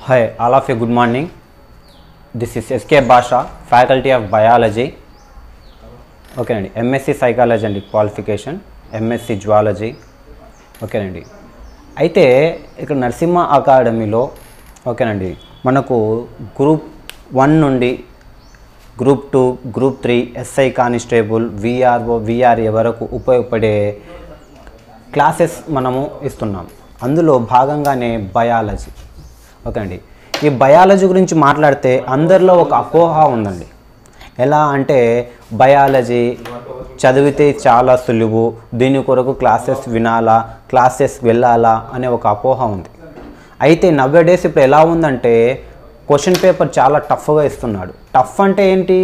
Hi, all of you, good morning. This is SK Basha, Faculty of Biology. ఓకేనండి MSc psychology అండి qualification MSc zoology ఓకేనండి అయితే ఇక్కడ నరసింహ అకాడమీలో ఓకేనండి మనకు గ్రూప్ వన్ నుండి group two group three SI constable VRO VRA వరకు ఉపయోగపడే క్లాసెస్ మనము ఇస్తున్నాం అందులో భాగంగానే బయాలజీ ఓకేనండి ఈ బయాలజీ గురించి మాట్లాడితే అందరిలో ఒక అపోహ ఉందండి ఎలా అంటే బయాలజీ చదివితే చాలా సులువు దీని కొరకు క్లాసెస్ వినాలా క్లాసెస్ వెళ్ళాలా అనే ఒక అపోహ ఉంది అయితే నవ్వే డేస్ ఇప్పుడు ఎలా ఉందంటే క్వశ్చన్ పేపర్ చాలా టఫ్గా ఇస్తున్నాడు టఫ్ అంటే ఏంటి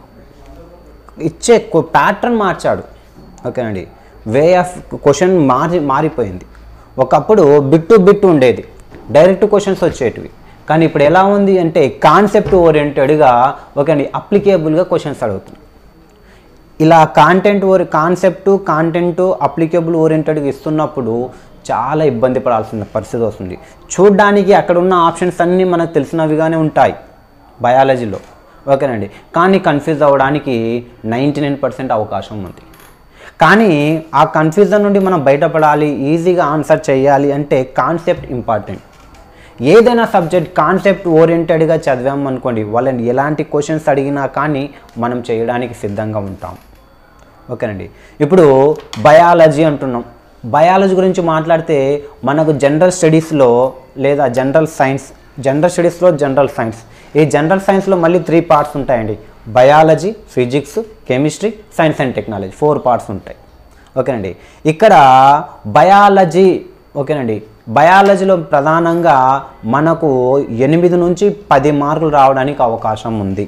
ఇచ్చే ప్యాటర్న్ మార్చాడు ఓకేనండి వే ఆఫ్ క్వశ్చన్ మారి మారిపోయింది ఒకప్పుడు బిట్ టు బిట్ ఉండేది డైరెక్ట్ క్వశ్చన్స్ వచ్చేటివి కానీ ఇప్పుడు ఎలా ఉంది అంటే కాన్సెప్ట్ ఓరియంటెడ్గా ఓకేనండి అప్లికేబుల్గా క్వశ్చన్స్ అడుగుతుంది ఇలా కాంటెంట్ ఓరి కాన్సెప్ట్ కాంటెంట్ అప్లికేబుల్ ఓరియంటెడ్గా ఇస్తున్నప్పుడు చాలా ఇబ్బంది పడాల్సిన పరిస్థితి వస్తుంది చూడ్డానికి అక్కడ ఉన్న ఆప్షన్స్ అన్నీ మనకు తెలిసినవిగానే ఉంటాయి బయాలజీలో ఓకేనండి కానీ కన్ఫ్యూజ్ అవ్వడానికి నైంటీ నైన్ పర్సెంట్ అవకాశం ఉంది కానీ ఆ కన్ఫ్యూజన్ నుండి మనం బయటపడాలి ఈజీగా ఆన్సర్ చేయాలి అంటే కాన్సెప్ట్ ఇంపార్టెంట్ ఏదైనా సబ్జెక్ట్ కాన్సెప్ట్ ఓరియంటెడ్గా చదివాము అనుకోండి వాళ్ళని ఎలాంటి క్వశ్చన్స్ అడిగినా కానీ మనం చేయడానికి సిద్ధంగా ఉంటాం ఓకేనండి ఇప్పుడు బయాలజీ అంటున్నాం బయాలజీ గురించి మాట్లాడితే మనకు జనరల్ స్టడీస్లో లేదా జనరల్ సైన్స్ జనరల్ స్టడీస్లో జనరల్ సైన్స్ ఈ జనరల్ సైన్స్లో మళ్ళీ త్రీ పార్ట్స్ ఉంటాయండి biology physics chemistry science and technology four parts ఉంటాయి ఓకేనండి ఇక్కడ బయాలజీ ఓకేనండి బయాలజీలో ప్రధానంగా మనకు ఎనిమిది నుంచి పది మార్కులు రావడానికి అవకాశం ఉంది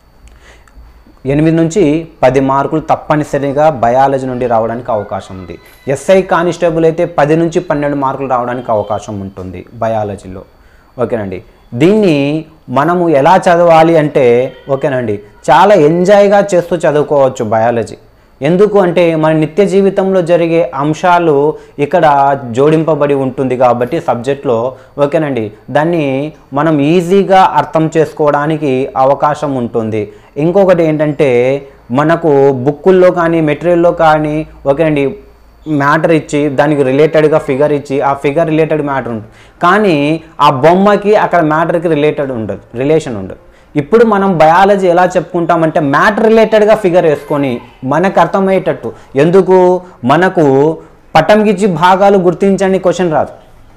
ఎనిమిది నుంచి పది మార్కులు తప్పనిసరిగా బయాలజీ నుండి రావడానికి అవకాశం ఉంది ఎస్ఐ కానిస్టేబుల్ అయితే పది నుంచి పన్నెండు మార్కులు రావడానికి అవకాశం ఉంటుంది బయాలజీలో ఓకేనండి దీన్ని మనము ఎలా చదవాలి అంటే ఓకేనండి చాలా ఎంజాయ్గా చేస్తూ చదువుకోవచ్చు బయాలజీ ఎందుకు అంటే మన నిత్య జీవితంలో జరిగే అంశాలు ఇక్కడ జోడింపబడి ఉంటుంది కాబట్టి సబ్జెక్ట్లో ఓకేనండి దాన్ని మనం ఈజీగా అర్థం చేసుకోవడానికి అవకాశం ఉంటుంది ఇంకొకటి ఏంటంటే మనకు బుక్కుల్లో కానీ మెటీరియల్లో కానీ ఓకేనండి మ్యాటర్ ఇచ్చి దానికి రిలేటెడ్గా ఫిగర్ ఇచ్చి ఆ ఫిగర్ రిలేటెడ్ మ్యాటర్ ఉంటుంది కానీ ఆ బొమ్మకి అక్కడ మ్యాటర్కి రిలేటెడ్ ఉండదు రిలేషన్ ఉండదు ఇప్పుడు మనం బయాలజీ ఎలా చెప్పుకుంటామంటే మ్యాటర్ రిలేటెడ్గా ఫిగర్ వేసుకొని మనకు అర్థమయ్యేటట్టు ఎందుకు మనకు పటంకిచ్చి భాగాలు గుర్తించండి క్వశ్చన్ రాదు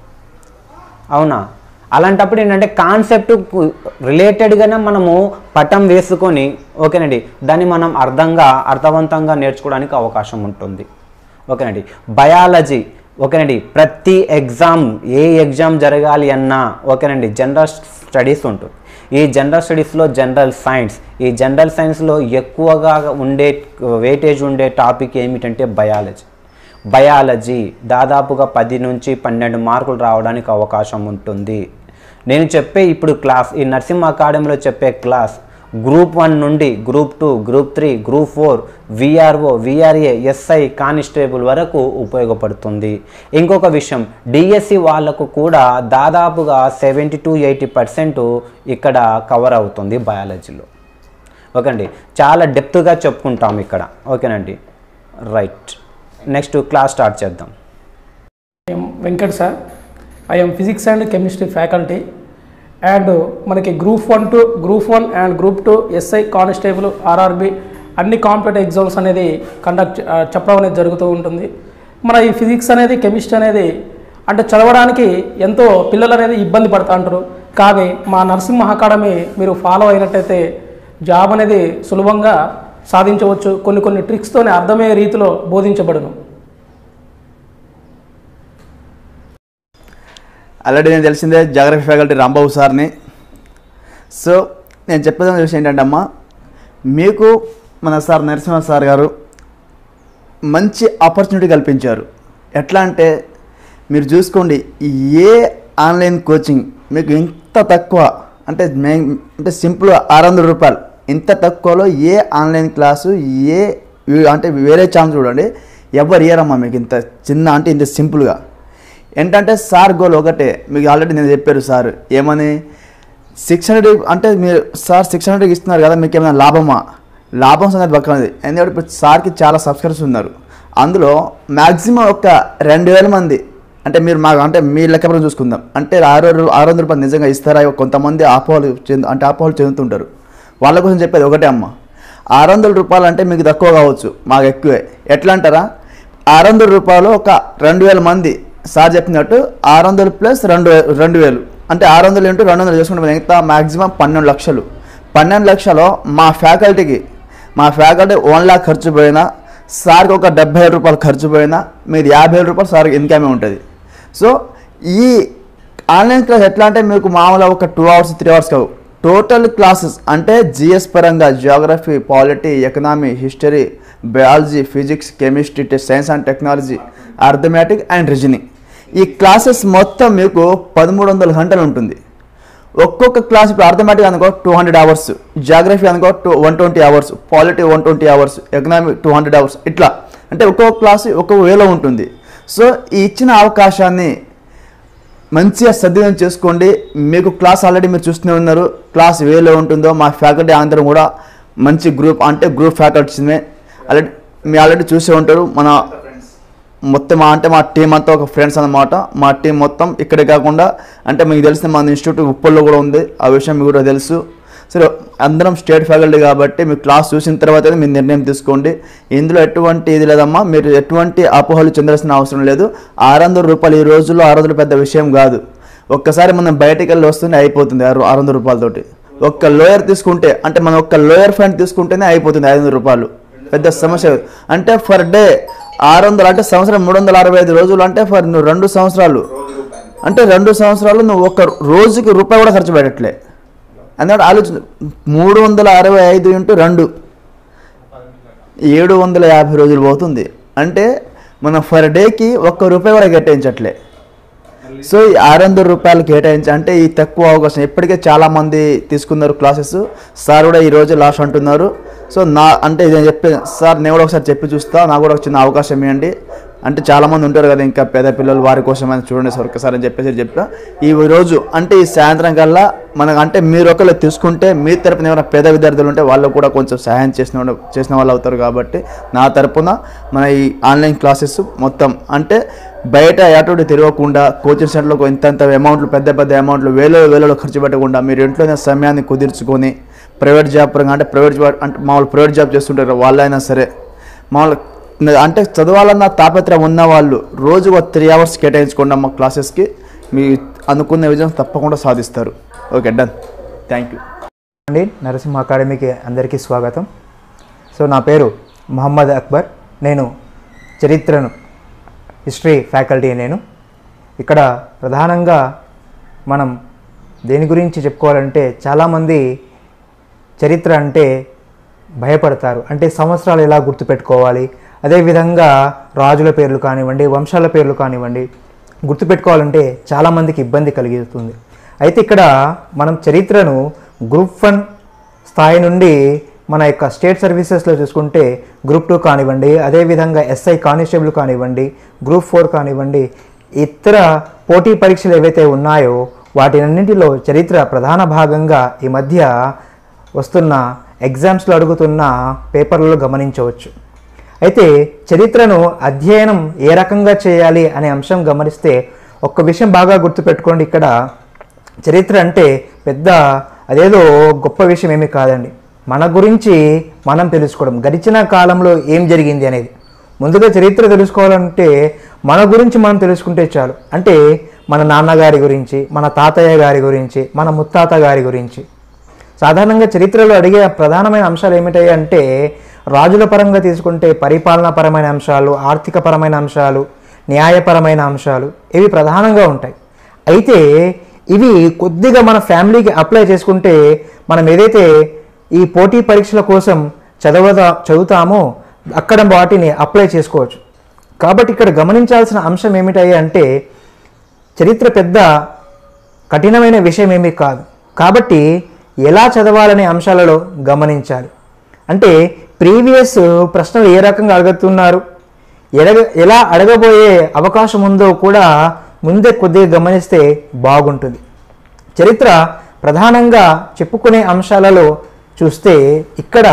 అవునా అలాంటప్పుడు ఏంటంటే కాన్సెప్ట్ రిలేటెడ్గానే మనము పటం వేసుకొని ఓకేనండి దాన్ని మనం అర్థంగా అర్థవంతంగా నేర్చుకోవడానికి అవకాశం ఉంటుంది ఓకేనండి బయాలజీ ఓకేనండి ప్రతి ఎగ్జామ్ ఏ ఎగ్జామ్ జరగాలి అన్నా ఓకేనండి జనరల్ స్టడీస్ ఉంటుంది ఈ జనరల్ స్టడీస్లో జనరల్ సైన్స్ ఈ జనరల్ సైన్స్లో ఎక్కువగా ఉండే వెయిటేజ్ ఉండే టాపిక్ ఏమిటంటే బయాలజీ బయాలజీ దాదాపుగా పది నుంచి పన్నెండు మార్కులు రావడానికి అవకాశం ఉంటుంది నేను చెప్పే ఇప్పుడు క్లాస్ ఈ నరసింహ అకాడమీలో చెప్పే క్లాస్ గ్రూప్ వన్ నుండి group two group three group four VRO VRA SI constable వరకు ఉపయోగపడుతుంది ఇంకొక విషయం డిఎస్సి వాళ్ళకు కూడా దాదాపుగా సెవెంటీ టు ఎయిటీ పర్సెంట్ ఇక్కడ కవర్ అవుతుంది బయాలజీలో ఓకే అండి చాలా డెప్త్గా చెప్పుకుంటాం ఇక్కడ ఓకేనండి రైట్ నెక్స్ట్ క్లాస్ స్టార్ట్ చేద్దాం I'm Venkat sir I'm physics and chemistry faculty and మనకి group one to group one and group two SI constable RRB అన్ని కాంపిటేటివ్ ఎగ్జామ్స్ అనేది కండక్ట్ ఆ, చెప్పడం అనేది జరుగుతూ ఉంటుంది మన ఈ ఫిజిక్స్ అనేది కెమిస్ట్రీ అనేది అంటే చదవడానికి ఎంతో పిల్లలు అనేది ఇబ్బంది పడుతూ ఉంటారు కానీ మా నరసింహ అకాడమీ మీరు ఫాలో అయినట్టయితే జాబ్ అనేది సులభంగా సాధించవచ్చు కొన్ని కొన్ని ట్రిక్స్తోనే అర్థమయ్యే రీతిలో బోధించబడును ఆల్రెడీ నేను తెలిసిందే జాగ్రఫీ ఫ్యాకల్టీ రాంబాబు సార్ని సో నేను చెప్పేదాని విషయం ఏంటంటే అమ్మా మీకు మన సార్ నరసింహ సార్ గారు మంచి ఆపర్చునిటీ కల్పించారు ఎట్లా అంటే మీరు చూసుకోండి ఏ ఆన్లైన్ కోచింగ్ మీకు ఇంత తక్కువ అంటే మే అంటే సింపుల్ ఆరు వందల రూపాయలు ఇంత తక్కువలో ఏ ఆన్లైన్ క్లాసు ఏ అంటే వేరే ఛాన్స్ చూడండి ఎవరు ఇయ్యరమ్మా మీకు ఇంత చిన్న అంటే ఇంత సింపుల్గా ఏంటంటే సార్ గోల్ ఒకటే మీకు ఆల్రెడీ నేను చెప్పారు సార్ ఏమని సిక్స్ హండ్రెడ్ అంటే మీరు సార్ సిక్స్ హండ్రెడ్ ఇస్తున్నారు కదా మీకు ఏమైనా లాభమా లాభం సంగతి పక్కనది ఎందుకంటే ఇప్పుడు సార్కి చాలా సబ్స్క్రైబర్స్ ఉన్నారు అందులో మ్యాక్సిమం ఒక రెండు వేల మంది అంటే మీరు మాకు అంటే మీ లెక్కపరం చూసుకుందాం అంటే ఆరు రూ- ఆరు వందల రూపాయలు నిజంగా ఇస్తారా కొంతమంది ఆపోహలు చెందు అంటే ఆపోహలు చెందుతుంటారు వాళ్ళ కోసం చెప్పేది ఒకటే అమ్మ ఆరు వందల రూపాయలు అంటే మీకు తక్కువ కావచ్చు మాకు ఎక్కువే ఎట్లా అంటారా ఆరు వందల రూపాయలు ఒక రెండు వేల మంది సార్ చెప్పినట్టు ఆరు వందలు ప్లస్ రెండు వే- రెండు వేలు అంటే ఆరు వందలు ఇంటూ రెండు వందలు చేసుకుంటే మిగతా మ్యాక్సిమం పన్నెండు లక్షలు పన్నెండు లక్షలు మా ఫ్యాకల్టీకి మా ఫ్యాకల్టీ వన్ లాక్ ఖర్చు పోయినా సార్కి ఒక డెబ్బై వేల రూపాయలు ఖర్చు పోయినా మీది యాభై వేల రూపాయలు సార్కి ఇన్కమే ఉంటుంది సో ఈ ఆన్లైన్ క్లాస్ ఎట్లా అంటే మీకు మామూలుగా ఒక టూ అవర్స్ త్రీ అవర్స్ కావు టోటల్ క్లాసెస్ అంటే జిఎస్ పరంగా geography polity economy history biology physics chemistry science and technology arithmetic and reasoning ఈ క్లాసెస్ మొత్తం మీకు పదమూడు వందల గంటలు ఉంటుంది ఒక్కొక్క క్లాస్ ఇప్పుడు అర్థమెటిక్ అనుకో టూ హండ్రెడ్ అవర్స్ జాగ్రఫీ అనుకో two one twenty hours polity one twenty hours economy two hundred hours ఇట్లా అంటే ఒక్కొక్క క్లాస్ ఒక్కొక్క వేలో ఉంటుంది సో ఈ ఇచ్చిన అవకాశాన్ని మంచిగా సద్వినియోగం చేసుకోండి మీకు క్లాస్ ఆల్రెడీ మీరు చూస్తూనే ఉన్నారు క్లాస్ వేలో ఉంటుందో మా ఫ్యాకల్టీ అందరం కూడా మంచి గ్రూప్ అంటే గ్రూప్ ఫ్యాకల్టీస్మే ఆల్రెడీ మీరు ఆల్రెడీ చూసే ఉంటారు మన మొత్తం మా అంటే మా టీం అంతా ఒక ఫ్రెండ్స్ అన్నమాట మా టీం మొత్తం ఇక్కడే కాకుండా అంటే మీకు తెలిసిన మన ఇన్స్టిట్యూట్ ఉప్పల్లో కూడా ఉంది ఆ విషయం మీకు కూడా తెలుసు సరే అందరం స్టేట్ ఫ్యాకల్టీ కాబట్టి మీరు క్లాస్ చూసిన తర్వాత మీరు నిర్ణయం తీసుకోండి ఇందులో ఎటువంటి ఇది లేదమ్మా మీరు ఎటువంటి అపోహలు చెందాల్సిన అవసరం లేదు ఆరు వందల రూపాయలు ఈ రోజుల్లో ఆరు వందలు పెద్ద విషయం కాదు ఒక్కసారి మనం బయటికి వెళ్ళి వస్తూనే అయిపోతుంది ఆరు ఆరు వందల రూపాయలతోటి ఒక్క లోయర్ తీసుకుంటే అంటే మనం ఒక్క లోయర్ ఫ్యాంట్ తీసుకుంటేనే అయిపోతుంది ఐదు వందల రూపాయలు పెద్ద సమస్య కాదు. అంటే ఫర్ డే ఆరు వందలు అంటే సంవత్సరం మూడు వందల అరవై ఐదు రోజులు అంటే ఫర్ నువ్వు రెండు సంవత్సరాలు అంటే రెండు సంవత్సరాలు నువ్వు ఒక రోజుకి రూపాయి కూడా ఖర్చు పెట్టట్లే అందుకంటే ఆలోచన మూడు వందల అరవై ఐదు ఇంటూ రెండు ఏడు వందల యాభై రోజులు పోతుంది అంటే మనం ఫర్ డేకి ఒక్క రూపాయి కూడా కేటాయించట్లే సో ఈ ఆరు వందల రూపాయలు కేటాయించి అంటే ఈ తక్కువ అవకాశం ఇప్పటికే చాలా మంది తీసుకున్నారు క్లాసెస్ సార్ కూడా ఈ రోజు లాస్ట్ అంటున్నారు సో నా అంటే ఇది నేను చెప్పే సార్ నేను కూడా ఒకసారి చెప్పి చూస్తా నాకు కూడా ఒక చిన్న అవకాశం ఇవ్వండి అంటే చాలా మంది ఉంటారు కదా ఇంకా పేద పిల్లలు వారి కోసం అని చూడండి సార్ ఒకసారి అని చెప్పేసి చెప్పా ఈ రోజు అంటే ఈ సాయంత్రం కల్లా మనకు అంటే మీరు ఒకళ్ళు తీసుకుంటే మీ తరపున ఎవరైనా పేద విద్యార్థులు ఉంటే వాళ్ళు కూడా కొంచెం సహాయం చేసిన వాళ్ళు- చేసిన వాళ్ళు అవుతారు కాబట్టి నా తరపున మన ఈ ఆన్లైన్ క్లాసెస్ మొత్తం అంటే బయట అటు తిరగకుండా కోచింగ్ సెంటర్లో ఇంతంత అమౌంట్లు పెద్ద పెద్ద అమౌంట్లు వేల వేలలో ఖర్చు పెట్టకుండా మీరు ఇంట్లోనే సమయాన్ని కుదుర్చుకొని ప్రైవేట్ జాబ్ పరంగా అంటే ప్రైవేట్ జాబ్ అంటే మామూలు ప్రైవేట్ జాబ్ చేస్తుంటారు వాళ్ళైనా సరే మామూలు అంటే చదవాలన్న తాపత్రయం ఉన్న వాళ్ళు రోజు ఒక త్రీ అవర్స్ కేటాయించుకోండి అమ్మ క్లాసెస్కి మీ అనుకున్న విజయం తప్పకుండా సాధిస్తారు ఓకే డన్ థ్యాంక్ యూ అండి నరసింహ అకాడమీకి అందరికీ స్వాగతం సో నా పేరు మహమ్మద్ అక్బర్ నేను చరిత్రను హిస్టరీ ఫ్యాకల్టీ నేను ఇక్కడ ప్రధానంగా మనం దేని గురించి చెప్పుకోవాలంటే చాలామంది చరిత్ర అంటే భయపడతారు అంటే సంవత్సరాలు ఎలా గుర్తుపెట్టుకోవాలి అదేవిధంగా రాజుల పేర్లు కానివ్వండి వంశాల పేర్లు కానివ్వండి గుర్తుపెట్టుకోవాలంటే చాలామందికి ఇబ్బంది కలిగిస్తుంది అయితే ఇక్కడ మనం చరిత్రను గ్రూప్ వన్ స్థాయి నుండి మన యొక్క స్టేట్ సర్వీసెస్లో చూసుకుంటే గ్రూప్ టూ కానివ్వండి అదేవిధంగా ఎస్ఐ కానిస్టేబుల్ కానివ్వండి గ్రూప్ ఫోర్ కానివ్వండి ఇతర పోటీ పరీక్షలు ఏవైతే ఉన్నాయో వాటినన్నింటిలో చరిత్ర ప్రధాన భాగంగా ఈ మధ్య వస్తున్న ఎగ్జామ్స్లో అడుగుతున్న పేపర్లలో గమనించవచ్చు అయితే చరిత్రను అధ్యయనం ఏ రకంగా చేయాలి అనే అంశం గమనిస్తే ఒక్క విషయం బాగా గుర్తుపెట్టుకోండి ఇక్కడ చరిత్ర అంటే పెద్ద అదేదో గొప్ప విషయం ఏమీ కాదండి మన గురించి మనం తెలుసుకోవడం గడిచిన కాలంలో ఏం జరిగింది అనేది ముందుగా చరిత్ర తెలుసుకోవాలంటే మన గురించి మనం తెలుసుకుంటే చాలు అంటే మన నాన్నగారి గురించి మన తాతయ్య గారి గురించి మన ముత్తాత గారి గురించి సాధారణంగా చరిత్రలో అడిగే ప్రధానమైన అంశాలు ఏమిటాయి అంటే రాజుల పరంగా తీసుకుంటే పరిపాలనాపరమైన అంశాలు ఆర్థికపరమైన అంశాలు న్యాయపరమైన అంశాలు ఇవి ప్రధానంగా ఉంటాయి అయితే ఇవి కొద్దిగా మన ఫ్యామిలీకి అప్లై చేసుకుంటే మనం ఏదైతే ఈ పోటీ పరీక్షల కోసం చదవదా చదువుతామో అక్కడ వాటిని అప్లై చేసుకోవచ్చు కాబట్టి ఇక్కడ గమనించాల్సిన అంశం ఏమిటాయి అంటే చరిత్ర పెద్ద కఠినమైన విషయం ఏమీ కాదు కాబట్టి ఎలా చదవాలనే అంశాలలో గమనించాలి అంటే ప్రీవియస్ ప్రశ్నలు ఏ రకంగా అడుగుతున్నారు ఎడగ ఎలా అడగబోయే అవకాశం ఉందో కూడా ముందే కొద్దిగా గమనిస్తే బాగుంటుంది చరిత్ర ప్రధానంగా చెప్పుకునే అంశాలలో చూస్తే ఇక్కడ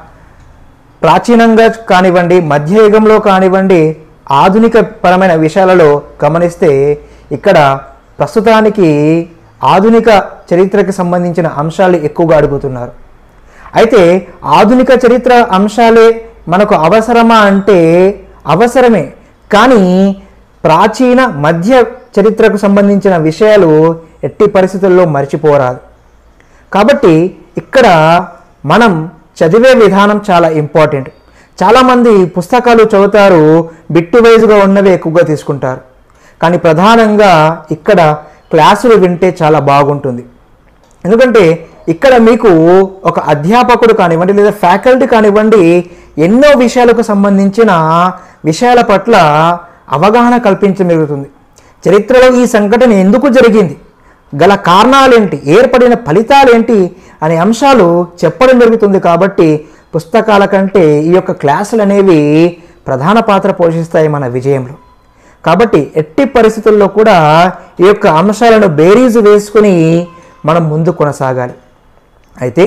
ప్రాచీనంగా కానివ్వండి మధ్యయుగంలో కానివ్వండి ఆధునిక పరమైన విషయాలలో గమనిస్తే ఇక్కడ ప్రస్తుతానికి ఆధునిక చరిత్రకు సంబంధించిన అంశాలు ఎక్కువగా అడుగుతున్నారు అయితే ఆధునిక చరిత్ర అంశాలే మనకు అవసరమా అంటే అవసరమే కానీ ప్రాచీన మధ్య చరిత్రకు సంబంధించిన విషయాలు ఎట్టి పరిస్థితుల్లో మర్చిపోరాదు కాబట్టి ఇక్కడ మనం చదివే విధానం చాలా ఇంపార్టెంట్ చాలామంది పుస్తకాలు చదువుతారు బిట్టు వైజ్గా ఉన్నవి ఎక్కువగా తీసుకుంటారు కానీ ప్రధానంగా ఇక్కడ క్లాసులు వింటే చాలా బాగుంటుంది ఎందుకంటే ఇక్కడ మీకు ఒక అధ్యాపకుడు కానివ్వండి లేదా ఫ్యాకల్టీ కానివ్వండి ఎన్నో విషయాలకు సంబంధించిన విషయాల పట్ల అవగాహన కల్పించడం జరుగుతుంది చరిత్రలో ఈ సంఘటన ఎందుకు జరిగింది గల కారణాలేంటి ఏర్పడిన ఫలితాలేంటి అనే అంశాలు చెప్పడం జరుగుతుంది కాబట్టి పుస్తకాల కంటే ఈ యొక్క క్లాసులు అనేవి ప్రధాన పాత్ర పోషిస్తాయి మన విజయంలో కాబట్టి ఎట్టి పరిస్థితుల్లో కూడా ఈ యొక్క అంశాలను బేరీజు వేసుకుని మనం ముందు కొనసాగాలి అయితే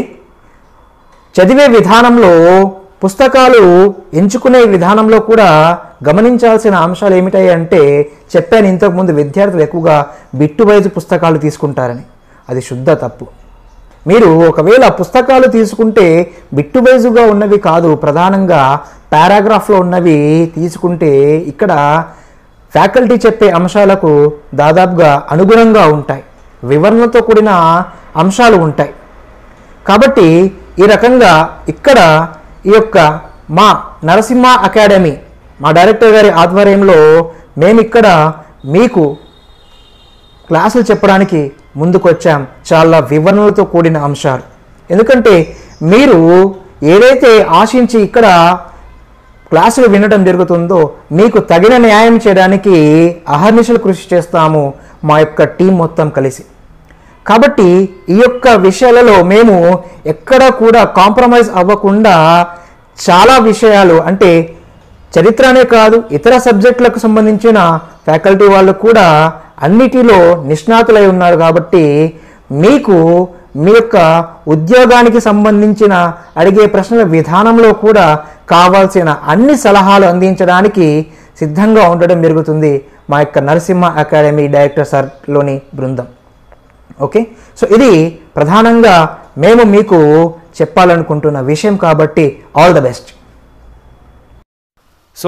చదివే విధానంలో పుస్తకాలు ఎంచుకునే విధానంలో కూడా గమనించాల్సిన అంశాలు ఏమిటాయి అంటే చెప్పాను ఇంతకుముందు విద్యార్థులు ఎక్కువగా బిట్టు వైజు పుస్తకాలు తీసుకుంటారని అది శుద్ధ తప్పు మీరు ఒకవేళ పుస్తకాలు తీసుకుంటే బిట్టు వైజుగా ఉన్నవి కాదు ప్రధానంగా పారాగ్రాఫ్లో ఉన్నవి తీసుకుంటే ఇక్కడ ఫ్యాకల్టీ చెప్పే అంశాలకు దాదాపుగా అనుగుణంగా ఉంటాయి వివరణతో కూడిన అంశాలు ఉంటాయి కాబట్టి ఈ రకంగా ఇక్కడ ఈ యొక్క మా నరసింహ అకాడమీ మా డైరెక్టర్ గారి ఆధ్వర్యంలో మేము ఇక్కడ మీకు క్లాసులు చెప్పడానికి ముందుకొచ్చాం చాలా వివరణలతో కూడిన అంశాలు ఎందుకంటే మీరు ఏదైతే ఆశించి ఇక్కడ క్లాసులు వినడం జరుగుతుందో మీకు తగిన న్యాయం చేయడానికి అహర్నిశలు కృషి చేస్తాము మా యొక్క టీం మొత్తం కలిసి కాబట్టి ఈ యొక్క విషయాలలో మేము ఎక్కడ కూడా కాంప్రమైజ్ అవ్వకుండా చాలా విషయాలు అంటే చరిత్రనే కాదు ఇతర సబ్జెక్టులకు సంబంధించిన ఫ్యాకల్టీ వాళ్ళు కూడా అన్నిటిలో నిష్ణాతులై ఉన్నారు కాబట్టి మీకు మీ యొక్క ఉద్యోగానికి సంబంధించిన అడిగే ప్రశ్నల విధానంలో కూడా కావాల్సిన అన్ని సలహాలు అందించడానికి సిద్ధంగా ఉండడం జరుగుతుంది మా యొక్క నరసింహ అకాడమీ డైరెక్టర్ సార్లోని బృందం ఓకే సో ఇది ప్రధానంగా మేము మీకు చెప్పాలనుకుంటున్న విషయం కాబట్టి ఆల్ ద బెస్ట్ సో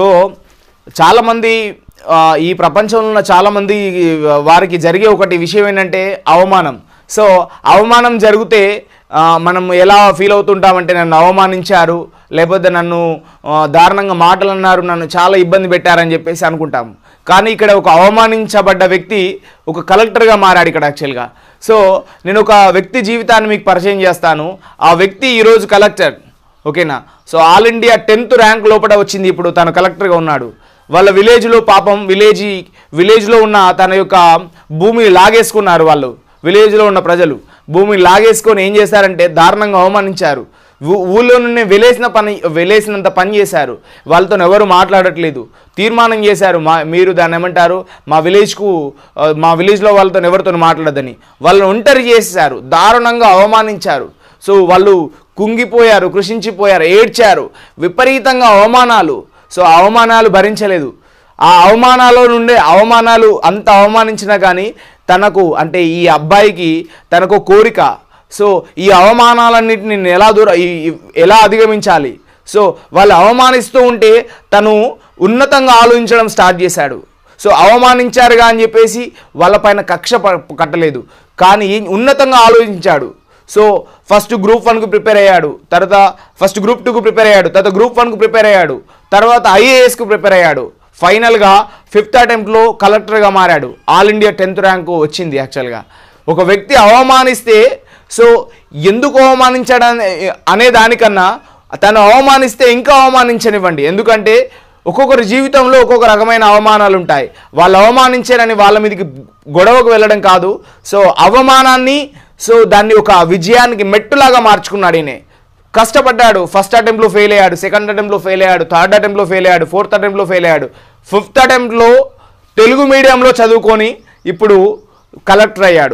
చాలామంది ఆ, ఈ ప్రపంచంలో ఉన్న చాలామంది వారికి జరిగే ఒకటి విషయం ఏంటంటే అవమానం సో అవమానం జరిగితే ఆ, మనం ఎలా ఫీల్ అవుతుంటామంటే నన్ను అవమానించారు లేకపోతే నన్ను ఆ, దారుణంగా మాటలు అన్నారు నన్ను చాలా ఇబ్బంది పెట్టారని చెప్పేసి అనుకుంటాము కానీ ఇక్కడ ఒక అవమానించబడ్డ వ్యక్తి ఒక కలెక్టర్గా మారాడు ఇక్కడ యాక్చువల్గా సో నేను ఒక వ్యక్తి జీవితాన్ని మీకు పరిచయం చేస్తాను ఆ వ్యక్తి ఈరోజు కలెక్టర్ ఓకేనా so all India tenth rank లోపల వచ్చింది ఇప్పుడు తను కలెక్టర్గా ఉన్నాడు వాళ్ళ విలేజ్లో పాపం విలేజ్ విలేజ్లో ఉన్న తన యొక్క భూమిని లాగేసుకున్నారు వాళ్ళు విలేజ్లో ఉన్న ప్రజలు భూమిని లాగేసుకొని ఏం చేశారంటే దారుణంగా అవమానించారు ఊ- ఊళ్ళో నుండి వెలేసిన పని వెలేసినంత పని చేశారు వాళ్ళతో ఎవరు మాట్లాడట్లేదు తీర్మానం చేశారు మా మీరు దాన్ని ఏమంటారు మా విలేజ్కు ఆ, మా విలేజ్లో వాళ్ళతో ఎవరితో మాట్లాడదని వాళ్ళని ఒంటరి చేసేశారు దారుణంగా అవమానించారు సో వాళ్ళు కుంగిపోయారు కృషించిపోయారు ఏడ్చారు విపరీతంగా అవమానాలు సో ఆ అవమానాలు భరించలేదు ఆ అవమానాల నుండే అవమానాలు అంత అవమానించినా కానీ తనకు అంటే ఈ అబ్బాయికి తనకు కోరిక సో ఈ అవమానాలన్నింటిని నేను ఎలా దూర ఈ- ఈ- ఎలా అధిగమించాలి సో వాళ్ళు అవమానిస్తూ ఉంటే తను ఉన్నతంగా ఆలోచించడం స్టార్ట్ చేశాడు సో అవమానించారుగా అని చెప్పేసి వాళ్ళపైన కక్ష ప- కట్టలేదు కానీ ఉన్నతంగా ఆలోచించాడు సో ఫస్ట్ గ్రూప్ వన్కు ప్రిపేర్ అయ్యాడు తర్వాత ఫస్ట్ గ్రూప్ టూకు ప్రిపేర్ అయ్యాడు తర్వాత గ్రూప్ వన్కు ప్రిపేర్ అయ్యాడు తర్వాత ఐఏఎస్కు ప్రిపేర్ అయ్యాడు ఫైనల్గా ఫిఫ్త్ అటెంప్ట్లో కలెక్టర్గా మారాడు ఆల్ ఇండియా టెన్త్ ర్యాంకు వచ్చింది యాక్చువల్గా ఒక వ్యక్తి అవమానిస్తే సో ఎందుకు అవమానించాడు అనే అనే దానికన్నా తను అవమానిస్తే ఇంకా అవమానించనివ్వండి ఎందుకంటే ఒక్కొక్కరి జీవితంలో ఒక్కొక్క రకమైన అవమానాలు ఉంటాయి వాళ్ళు అవమానించారని వాళ్ళ మీదకి గొడవకు వెళ్ళడం కాదు సో అవమానాన్ని సో దాన్ని ఒక విజయానికి మెట్టులాగా మార్చుకున్నాడు ఈయన కష్టపడ్డాడు ఫస్ట్ అటెంప్ట్లో ఫెయిల్ అయ్యాడు సెకండ్ అటెంప్ట్లో ఫెయిల్ అయ్యాడు థర్డ్ అటెంప్ట్లో ఫెయిల్ అయ్యాడు ఫోర్త్ అటెంప్ట్లో ఫెయిల్ అయ్యాడు ఫిఫ్త్ అటెంప్ట్లో తెలుగు మీడియంలో చదువుకొని ఇప్పుడు కలెక్టర్ అయ్యాడు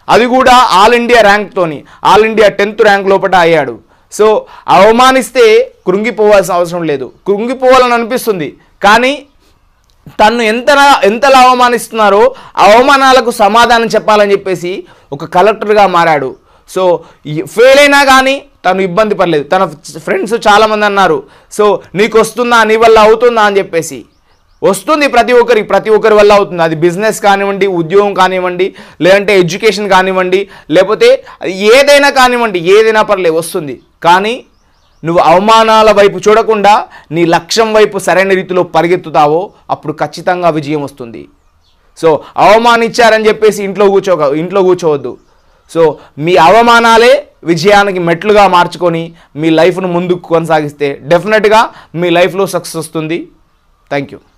అది కూడా ఆల్ ఇండియా ర్యాంక్తోని ఆల్ ఇండియా టెన్త్ ర్యాంక్ లోపల అయ్యాడు సో అవమానిస్తే కృంగిపోవాల్సిన అవసరం లేదు కృంగిపోవాలని అనిపిస్తుంది కానీ తను ఎంత ఎంతలా అవమానిస్తున్నారో ఆ అవమానాలకు సమాధానం చెప్పాలని చెప్పేసి ఒక కలెక్టర్గా మారాడు సో ఫెయిల్ అయినా కానీ తను ఇబ్బంది పడలేదు తన ఫ్రెండ్స్ చాలామంది అన్నారు సో నీకు వస్తుందా నీ వల్ల అవుతుందా అని చెప్పేసి వస్తుంది ప్రతి ఒక్కరికి ప్రతి ఒక్కరి వల్ల అవుతుంది అది బిజినెస్ కానివ్వండి ఉద్యోగం కానివ్వండి లేదంటే ఎడ్యుకేషన్ కానివ్వండి లేకపోతే ఏదైనా కానివ్వండి ఏదైనా పర్లేదు వస్తుంది కానీ నువ్వు అవమానాల వైపు చూడకుండా నీ లక్ష్యం వైపు సరైన రీతిలో పరిగెత్తుతావో అప్పుడు ఖచ్చితంగా విజయం వస్తుంది సో అవమానించారని చెప్పేసి ఇంట్లో కూర్చోక ఇంట్లో కూర్చోవద్దు సో మీ అవమానాలే విజయానికి మెట్లుగా మార్చుకొని మీ లైఫ్ను ముందుకు కొనసాగిస్తే డెఫినెట్గా మీ లైఫ్లో సక్సెస్ వస్తుంది థ్యాంక్ యూ